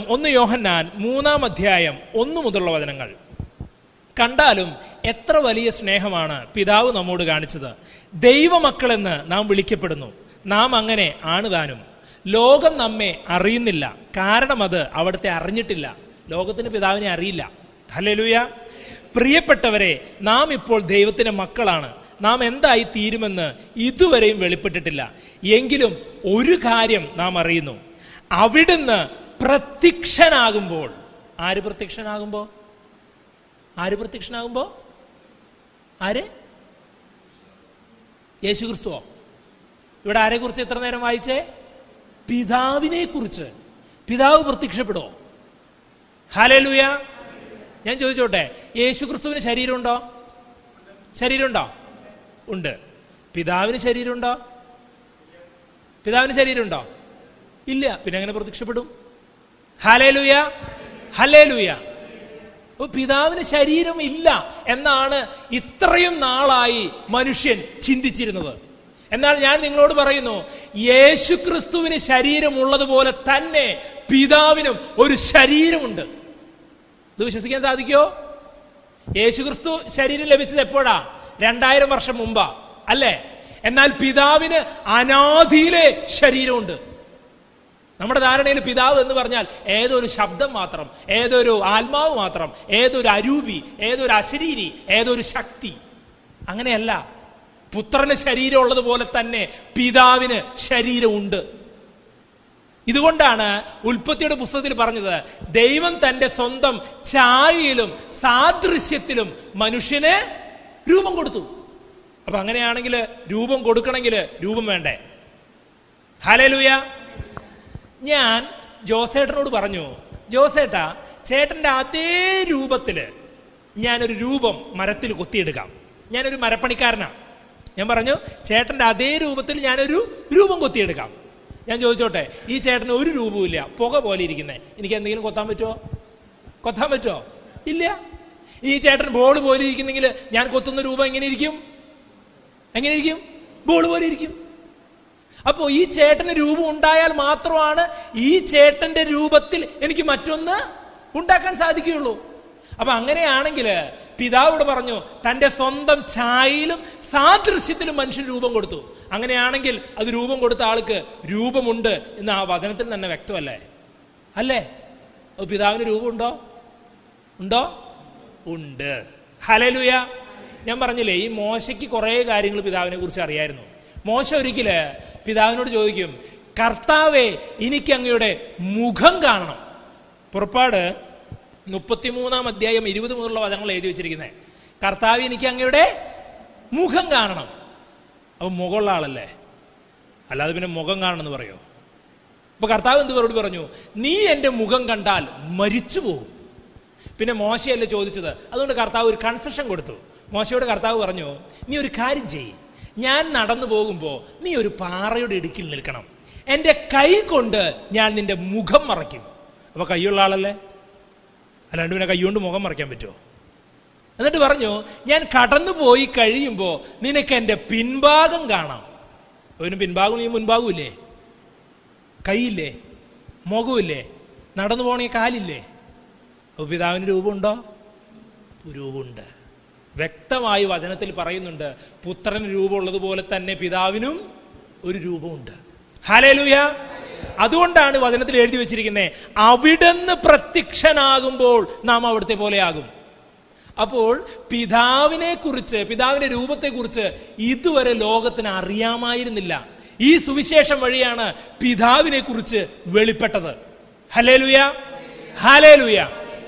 ഒന്ന് യോഹന്നാൻ മൂന്നാം അധ്യായം ഒന്ന് മുതലുള്ള വചനങ്ങൾ കണ്ടാലും എത്ര വലിയ സ്നേഹമാണ് പിതാവ് നമ്മോട് കാണിച്ചത് ദൈവമക്കളെന്ന് നാം വിളിക്കപ്പെടുന്നു നാം അങ്ങനെ ആണ് താനും ലോകം നമ്മെ അറിയുന്നില്ല കാരണം അത് അവിടുത്തെ അറിഞ്ഞിട്ടില്ല ലോകത്തിന് പിതാവിനെ അറിയില്ല ഹല്ലേലൂയ പ്രിയപ്പെട്ടവരെ നാം ഇപ്പോൾ ദൈവത്തിന്റെ മക്കളാണ് നാം എന്തായി തീരുമെന്ന് ഇതുവരെയും വെളിപ്പെട്ടിട്ടില്ല എങ്കിലും ഒരു കാര്യം നാം അറിയുന്നു അവിടുന്ന് പ്രത്യക്ഷനാകുമ്പോൾ ആര് പ്രത്യക്ഷനാകുമ്പോൾ ആര് പ്രത്യക്ഷനാകുമ്പോ ആര് യേശു ക്രിസ്തുവോ ഇവിടെ ആരെ കുറിച്ച് എത്ര നേരം വായിച്ചേ പിതാവിനെ കുറിച്ച് പിതാവ് പ്രത്യക്ഷപ്പെടുവോ ഹാലേലൂയ ഞാൻ ചോദിച്ചോട്ടെ യേശു ക്രിസ്തുവിന് ശരീരമുണ്ടോ ശരീരമുണ്ടോ ഉണ്ട് പിതാവിന് ശരീരമുണ്ടോ പിതാവിന് ശരീരമുണ്ടോ ഇല്ല പിന്നെ എങ്ങനെ പ്രത്യക്ഷപ്പെടും ഹലേലുയ ഹലേലുയ അപ്പൊ പിതാവിന് ശരീരം ഇല്ല എന്നാണ് ഇത്രയും നാളായി മനുഷ്യൻ ചിന്തിച്ചിരുന്നത് എന്നാൽ ഞാൻ നിങ്ങളോട് പറയുന്നു യേശു ക്രിസ്തുവിന് ശരീരമുള്ളതുപോലെ തന്നെ പിതാവിനും ഒരു ശരീരമുണ്ട് ഇത് വിശ്വസിക്കാൻ സാധിക്കോ യേശു ക്രിസ്തു ശരീരം ലഭിച്ചത് എപ്പോഴാ രണ്ടായിരം വർഷം മുമ്പാ അല്ലേ എന്നാൽ പിതാവിന് അനാദിയിലെ ശരീരമുണ്ട് നമ്മുടെ ധാരണയിൽ പിതാവ് എന്ന് പറഞ്ഞാൽ ഏതൊരു ശബ്ദം മാത്രം ഏതൊരു ആത്മാവ് മാത്രം ഏതൊരു അരൂപി ഏതൊരു അശരീരി ഏതൊരു ശക്തി അങ്ങനെയല്ല പുത്രന് ശരീരം ഉള്ളതുപോലെ തന്നെ പിതാവിന് ശരീരമുണ്ട് ഇതുകൊണ്ടാണ് ഉൽപ്പത്തിയുടെ പുസ്തകത്തിൽ പറഞ്ഞത് ദൈവം തന്റെ സ്വന്തം ഛായയിലും സാദൃശ്യത്തിലും മനുഷ്യന് രൂപം കൊടുത്തു അപ്പൊ അങ്ങനെയാണെങ്കിൽ രൂപം കൊടുക്കണമെങ്കിൽ രൂപം വേണ്ടേ ഹലലുയ ഞാൻ ജോസേട്ടനോട് പറഞ്ഞു ജോസേട്ടാ ചേട്ടന്റെ അതേ രൂപത്തില് ഞാനൊരു രൂപം മരത്തിൽ കൊത്തിയെടുക്കാം ഞാനൊരു മരപ്പണിക്കാരനാണ് ഞാൻ പറഞ്ഞു ചേട്ടന്റെ അതേ രൂപത്തിൽ ഞാനൊരു രൂപം കൊത്തിയെടുക്കാം ഞാൻ ചോദിച്ചോട്ടെ ഈ ചേട്ടന് ഒരു രൂപവുമില്ല പുക പോലെ ഇരിക്കുന്നേ എനിക്ക് എന്തെങ്കിലും കൊത്താൻ പറ്റുമോ കൊത്താൻ പറ്റുമോ ഇല്ല ഈ ചേട്ടൻ ബോൾ പോലെ ഇരിക്കുന്നെങ്കിൽ ഞാൻ കൊത്തുന്ന രൂപം എങ്ങനെ ഇരിക്കും എങ്ങനെ ഇരിക്കും ബോൾ പോലെ ഇരിക്കും അപ്പോ ഈ ചേട്ടന് രൂപം ഉണ്ടായാൽ മാത്രമാണ് ഈ ചേട്ടന്റെ രൂപത്തിൽ എനിക്ക് മറ്റൊന്ന് ഉണ്ടാക്കാൻ സാധിക്കുകയുള്ളൂ അപ്പൊ അങ്ങനെയാണെങ്കിൽ പിതാവോട് പറഞ്ഞു തന്റെ സ്വന്തം ഛായയിലും സാദൃശ്യത്തിലും മനുഷ്യൻ രൂപം കൊടുത്തു അങ്ങനെയാണെങ്കിൽ അത് രൂപം കൊടുത്ത ആൾക്ക് രൂപമുണ്ട് എന്ന് ആ വചനത്തിൽ തന്നെ വ്യക്തമല്ലേ അല്ലേ അപ്പൊ പിതാവിന് രൂപമുണ്ടോ ഉണ്ടോ ഉണ്ട് ഹലലുയ ഞാൻ പറഞ്ഞില്ലേ ഈ മോശയ്ക്ക് കുറേ കാര്യങ്ങൾ പിതാവിനെ കുറിച്ച് അറിയായിരുന്നു മോശ ഒരിക്കല് പിതാവിനോട് ചോദിക്കും കർത്താവെ എനിക്ക് അങ്ങയുടെ മുഖം കാണണം പുറപ്പാട് മുപ്പത്തിമൂന്നാം അധ്യായം ഇരുപത് മുതലുള്ള വചനങ്ങൾ എഴുതി വെച്ചിരിക്കുന്നത് കർത്താവ് എനിക്ക് അങ്ങയുടെ മുഖം കാണണം അപ്പൊ മുഖമുള്ള ആളല്ലേ അല്ലാതെ പിന്നെ മുഖം കാണണമെന്ന് പറയോ അപ്പൊ കർത്താവ് എന്ത് മറുപടി പറഞ്ഞു നീ എൻ്റെ മുഖം കണ്ടാൽ മരിച്ചു പോകും പിന്നെ മോശയല്ലേ ചോദിച്ചത് അതുകൊണ്ട് കർത്താവ് ഒരു കൺസെഷൻ കൊടുത്തു മോശയോട് കർത്താവ് പറഞ്ഞു നീ ഒരു കാര്യം ചെയ്യ് ഞാൻ നടന്നു പോകുമ്പോൾ നീ ഒരു പാറയുടെ ഇടുക്കിൽ നിൽക്കണം എൻ്റെ കൈ കൊണ്ട് ഞാൻ നിന്റെ മുഖം മറയ്ക്കും അപ്പൊ കൈയുള്ള ആളല്ലേ അല്ലാണ്ട് പിന്നെ കൈകൊണ്ട് മുഖം മറയ്ക്കാൻ പറ്റുമോ എന്നിട്ട് പറഞ്ഞു ഞാൻ കടന്നു പോയി കഴിയുമ്പോൾ നിനക്ക് എൻ്റെ പിൻഭാഗം കാണാം അവന് പിൻഭാഗം നീ മുൻഭാഗവും ഇല്ലേ കൈയില്ലേ മുഖമില്ലേ നടന്നു പോകണേ കാലില്ലേ അപ്പൊ പിതാവിന് രൂപമുണ്ടോ രൂപമുണ്ട് വ്യക്തമായി വചനത്തിൽ പറയുന്നുണ്ട് പുത്രന് രൂപമുള്ളതുപോലെ തന്നെ പിതാവിനും ഒരു രൂപമുണ്ട് ഹാലേലൂയ അതുകൊണ്ടാണ് വചനത്തിൽ എഴുതി വെച്ചിരിക്കുന്നത് അവിടുന്ന് പ്രത്യക്ഷനാകുമ്പോൾ നാം അവിടുത്തെ പോലെയാകും അപ്പോൾ പിതാവിനെ കുറിച്ച് പിതാവിന്റെ രൂപത്തെ കുറിച്ച് ഇതുവരെ ലോകത്തിന് അറിയാമായിരുന്നില്ല ഈ സുവിശേഷം വഴിയാണ് പിതാവിനെ കുറിച്ച് വെളിപ്പെട്ടത് ഹലേലുയ ഹാലേലുയ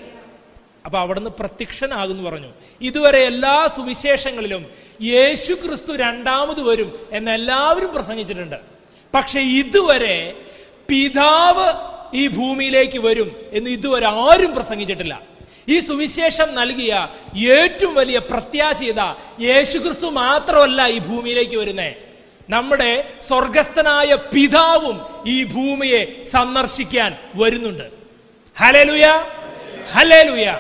അപ്പൊ അവിടുന്ന് പ്രത്യക്ഷനാകുന്നു പറഞ്ഞു ഇതുവരെ എല്ലാ സുവിശേഷങ്ങളിലും യേശു ക്രിസ്തു രണ്ടാമത് വരും എന്ന് എല്ലാവരും പ്രസംഗിച്ചിട്ടുണ്ട് പക്ഷെ ഇതുവരെ പിതാവ് ഈ ഭൂമിയിലേക്ക് വരും എന്ന് ഇതുവരെ ആരും പ്രസംഗിച്ചിട്ടില്ല ഈ സുവിശേഷം നൽകിയ ഏറ്റവും വലിയ പ്രത്യാശീത യേശുക്രിസ്തു മാത്രമല്ല ഈ ഭൂമിയിലേക്ക് വരുന്നേ നമ്മുടെ സ്വർഗസ്ഥനായ പിതാവും ഈ ഭൂമിയെ സന്ദർശിക്കാൻ വരുന്നുണ്ട് ഹലേലുയ ഹലേലുയ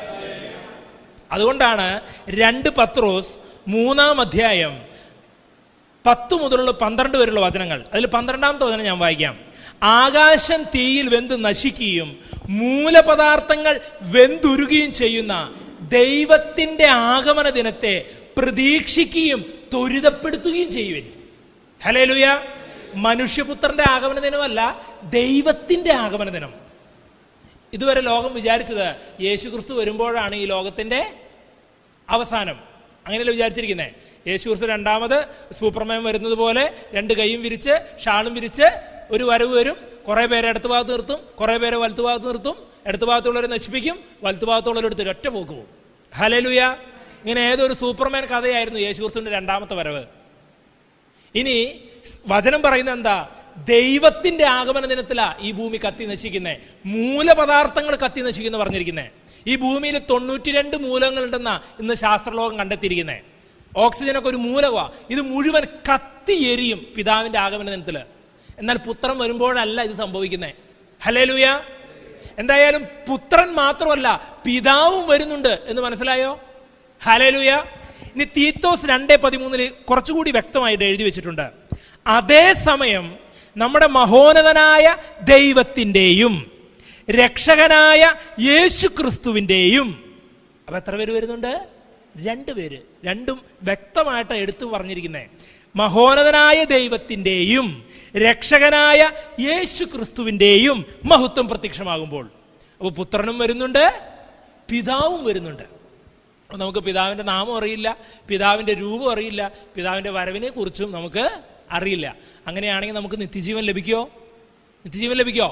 അതുകൊണ്ടാണ് രണ്ട് പത്രോസ് മൂന്നാം അധ്യായം പത്ത് മുതലുള്ള പന്ത്രണ്ട് വരെയുള്ള വചനങ്ങൾ അതിൽ പന്ത്രണ്ടാമത്തെ വചനം ഞാൻ വായിക്കാം ആകാശം തീയിൽ വെന്ത് നശിക്കുകയും മൂലപദാർത്ഥങ്ങൾ വെന്തുരുകയും ചെയ്യുന്ന ദൈവത്തിന്റെ ആഗമന ദിനത്തെ പ്രതീക്ഷിക്കുകയും ത്വരിതപ്പെടുത്തുകയും ചെയ്യുവിൻ ഹലേലുയ മനുഷ്യപുത്രന്റെ ആഗമന ദിനമല്ല ദൈവത്തിന്റെ ആഗമന ദിനം ഇതുവരെ ലോകം വിചാരിച്ചത് യേശു ക്രിസ്തു വരുമ്പോഴാണ് ഈ ലോകത്തിന്റെ അവസാനം അങ്ങനെയല്ല വിചാരിച്ചിരിക്കുന്നത് യേശു ക്രിസ്തു രണ്ടാമത് സൂപ്പർമാൻ വരുന്നത് പോലെ രണ്ട് കൈയും വിരിച്ച് ഷാളും വിരിച്ച് ഒരു വരവ് വരും കുറെ പേരെ ഇടത്ത് ഭാഗത്ത് നിർത്തും കുറെ പേരെ വലത്ത് ഭാഗത്ത് നിർത്തും ഇടത്ത് ഭാഗത്തുള്ളവരെ നശിപ്പിക്കും വലത്ത് ഭാഗത്തുള്ളവരെ എടുത്ത് ഒറ്റ പോക്ക് പോകും ഹലലുയ ഇങ്ങനെ ഏതൊരു സൂപ്പർമാൻ കഥയായിരുന്നു യേശു ക്രിസ്തുവിന്റെ രണ്ടാമത്തെ വരവ് ഇനി വചനം പറയുന്നത് എന്താ ദൈവത്തിന്റെ ആഗമന ദിനത്തിലാ ഈ ഭൂമി കത്തി നശിക്കുന്നത് മൂലപദാർത്ഥങ്ങൾ കത്തി നശിക്കുന്ന പറഞ്ഞിരിക്കുന്നത് ഈ ഭൂമിയിൽ തൊണ്ണൂറ്റി രണ്ട് മൂലങ്ങളുണ്ടെന്നാ ഇന്ന് ശാസ്ത്രലോകം കണ്ടെത്തിയിരിക്കുന്നത് ഓക്സിജനൊക്കെ ഒരു മൂലവാ ഇത് മുഴുവൻ കത്തി എരിയും പിതാവിന്റെ ആഗമന ദിനത്തില് എന്നാൽ പുത്രൻ വരുമ്പോഴല്ല ഇത് സംഭവിക്കുന്നത് ഹലേ ലൂയ എന്തായാലും പുത്രൻ മാത്രമല്ല പിതാവും വരുന്നുണ്ട് എന്ന് മനസ്സിലായോ ഹലേ ഇനി തീത്തോസ് രണ്ടേ പതിമൂന്നില് കുറച്ചുകൂടി വ്യക്തമായിട്ട് എഴുതി വെച്ചിട്ടുണ്ട് അതേസമയം നമ്മുടെ മഹോന്നതനായ ദൈവത്തിൻ്റെയും രക്ഷകനായ യേശു ക്രിസ്തുവിൻ്റെയും അപ്പൊ എത്ര പേര് വരുന്നുണ്ട് രണ്ട് പേര് രണ്ടും വ്യക്തമായിട്ട് എടുത്തു പറഞ്ഞിരിക്കുന്നത് മഹോന്നതനായ ദൈവത്തിൻ്റെയും രക്ഷകനായ യേശു ക്രിസ്തുവിൻ്റെയും മഹത്വം പ്രത്യക്ഷമാകുമ്പോൾ അപ്പോൾ പുത്രനും വരുന്നുണ്ട് പിതാവും വരുന്നുണ്ട് അപ്പോൾ നമുക്ക് പിതാവിൻ്റെ നാമം അറിയില്ല പിതാവിൻ്റെ രൂപം അറിയില്ല പിതാവിൻ്റെ വരവിനെ കുറിച്ചും നമുക്ക് അറിയില്ല അങ്ങനെയാണെങ്കിൽ നമുക്ക് നിത്യജീവൻ ലഭിക്കോ നിത്യജീവൻ ലഭിക്കോ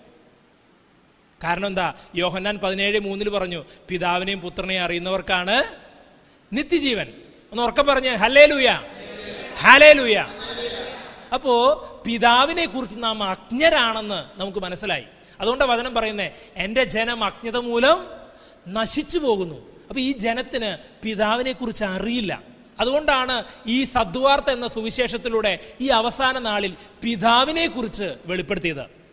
കാരണം എന്താ യോഹന്നാൻ പതിനേഴ് മൂന്നിൽ പറഞ്ഞു പിതാവിനെയും പുത്രനെയും അറിയുന്നവർക്കാണ് നിത്യജീവൻ ഒന്ന് ഉറക്കം പറഞ്ഞ് ഹലേ ലൂയ ഹലേ ലൂയ അപ്പോ പിതാവിനെ കുറിച്ച് നാം അജ്ഞരാണെന്ന് നമുക്ക് മനസ്സിലായി അതുകൊണ്ട് വചനം പറയുന്നേ എൻ്റെ ജനം അജ്ഞത മൂലം നശിച്ചു പോകുന്നു അപ്പൊ ഈ ജനത്തിന് പിതാവിനെ കുറിച്ച് അറിയില്ല അതുകൊണ്ടാണ് ഈ സദ്വാർത്ത എന്ന സുവിശേഷത്തിലൂടെ ഈ അവസാന നാളിൽ പിതാവിനെ കുറിച്ച് വെളിപ്പെടുത്തിയത്